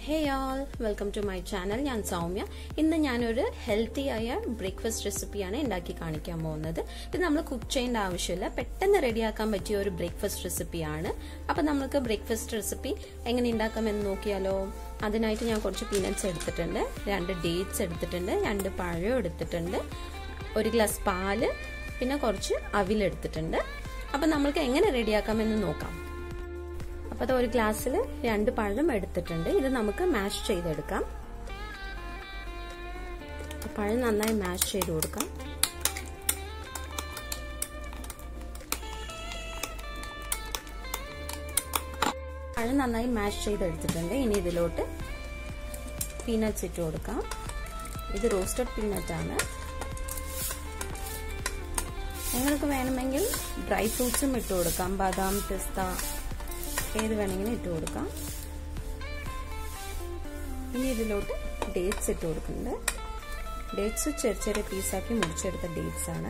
hey all welcome to my channel ഞാൻ സൗമ്യ ഇന്ന് ഞാനൊരു ഹെൽത്തി ആയ ബ്രേക്ക്ഫാസ്റ്റ് റെസിപ്പിയാണ് ഉണ്ടാക്കി കാണിക്കാൻ പോകുന്നത് ഇത് നമ്മൾ കുക്ക് ചെയ്യേണ്ട ആവശ്യമില്ല പെട്ടെന്ന് റെഡിയാക്കാൻ പറ്റിയ ഒരു ബ്രേക്ക്ഫാസ്റ്റ് റെസിപ്പിയാണ് അപ്പം നമുക്ക് ബ്രേക്ക്ഫാസ്റ്റ് റെസിപ്പി എങ്ങനെ ഉണ്ടാക്കാമെന്ന് നോക്കിയാലോ അതിനായിട്ട് ഞാൻ കുറച്ച് പീനട്സ് എടുത്തിട്ടുണ്ട് രണ്ട് ഡേറ്റ്സ് എടുത്തിട്ടുണ്ട് രണ്ട് പഴം എടുത്തിട്ടുണ്ട് ഒരു ഗ്ലാസ് പാല് പിന്നെ കുറച്ച് അവിലെടുത്തിട്ടുണ്ട് അപ്പം നമ്മൾക്ക് എങ്ങനെ റെഡിയാക്കാമെന്ന് നോക്കാം അപ്പോൾ അത് ഒരു ഗ്ലാസ്സിൽ രണ്ട് പഴം എടുത്തിട്ടുണ്ട് ഇത് നമുക്ക് മാഷ് ചെയ്തെടുക്കാം പഴം നന്നായി മാഷ് ചെയ്ത് കൊടുക്കാം പഴം നന്നായി മാഷ് ചെയ്തെടുത്തിട്ടുണ്ട് ഇനി ഇതിലോട്ട് പീനട്ട്സ് ഇട്ട് കൊടുക്കാം ഇത് റോസ്റ്റഡ് പീനട്ട് ആണ് നിങ്ങൾക്ക് വേണമെങ്കിൽ ഡ്രൈ ഫ്രൂട്ട്സും ഇട്ട് കൊടുക്കാം ബദാം പിസ്ത ഏത് വേണമെങ്കിലും ഇട്ട് കൊടുക്കാം ഇനി ഇതിലോട്ട് ഡേറ്റ്സ് ഇട്ട് കൊടുക്കുന്നുണ്ട് ഡേറ്റ്സ് ചെറിയ ചെറിയ പീസാക്കി മുറിച്ചെടുത്ത ഡേറ്റ്സ് ആണ്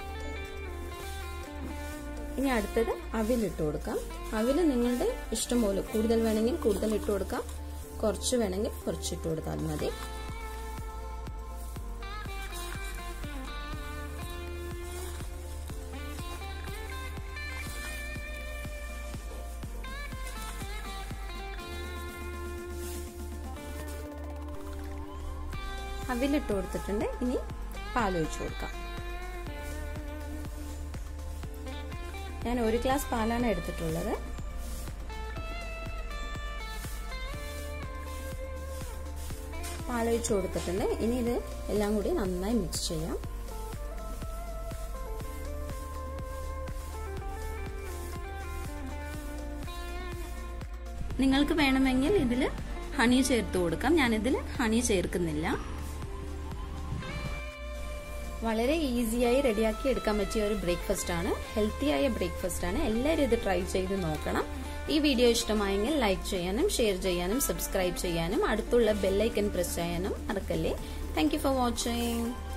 ഇനി അടുത്തത് അവിലിട്ട് കൊടുക്കാം അവിൽ നിങ്ങളുടെ ഇഷ്ടം പോലെ കൂടുതൽ വേണമെങ്കിൽ കൂടുതൽ ഇട്ട് കൊടുക്കാം കുറച്ച് വേണമെങ്കിൽ കുറച്ച് ഇട്ട് കൊടുത്താൽ മതി അവിലിട്ട് കൊടുത്തിട്ടുണ്ട് ഇനി പാലൊഴിച്ചു കൊടുക്കാം ഞാൻ ഒരു ഗ്ലാസ് പാലാണ് എടുത്തിട്ടുള്ളത് പാലൊഴിച്ചു കൊടുത്തിട്ടുണ്ട് ഇനി ഇത് എല്ലാം കൂടി നന്നായി മിക്സ് ചെയ്യാം നിങ്ങൾക്ക് വേണമെങ്കിൽ ഇതിൽ ഹണി ചേർത്ത് കൊടുക്കാം ഞാനിതിൽ ഹണി ചേർക്കുന്നില്ല വളരെ ഈസിയായി റെഡിയാക്കി എടുക്കാൻ പറ്റിയ ഒരു ബ്രേക്ക്ഫാസ്റ്റ് ആണ് ഹെൽത്തി ആയ ബ്രേക്ക്ഫാസ്റ്റ് ആണ് എല്ലാവരും ഇത് ട്രൈ ചെയ്ത് നോക്കണം ഈ വീഡിയോ ഇഷ്ടമായെങ്കിൽ ലൈക്ക് ചെയ്യാനും ഷെയർ ചെയ്യാനും സബ്സ്ക്രൈബ് ചെയ്യാനും അടുത്തുള്ള ബെല്ലൈക്കൻ പ്രസ് ചെയ്യാനും മറക്കല്ലേ താങ്ക് ഫോർ വാച്ചിങ്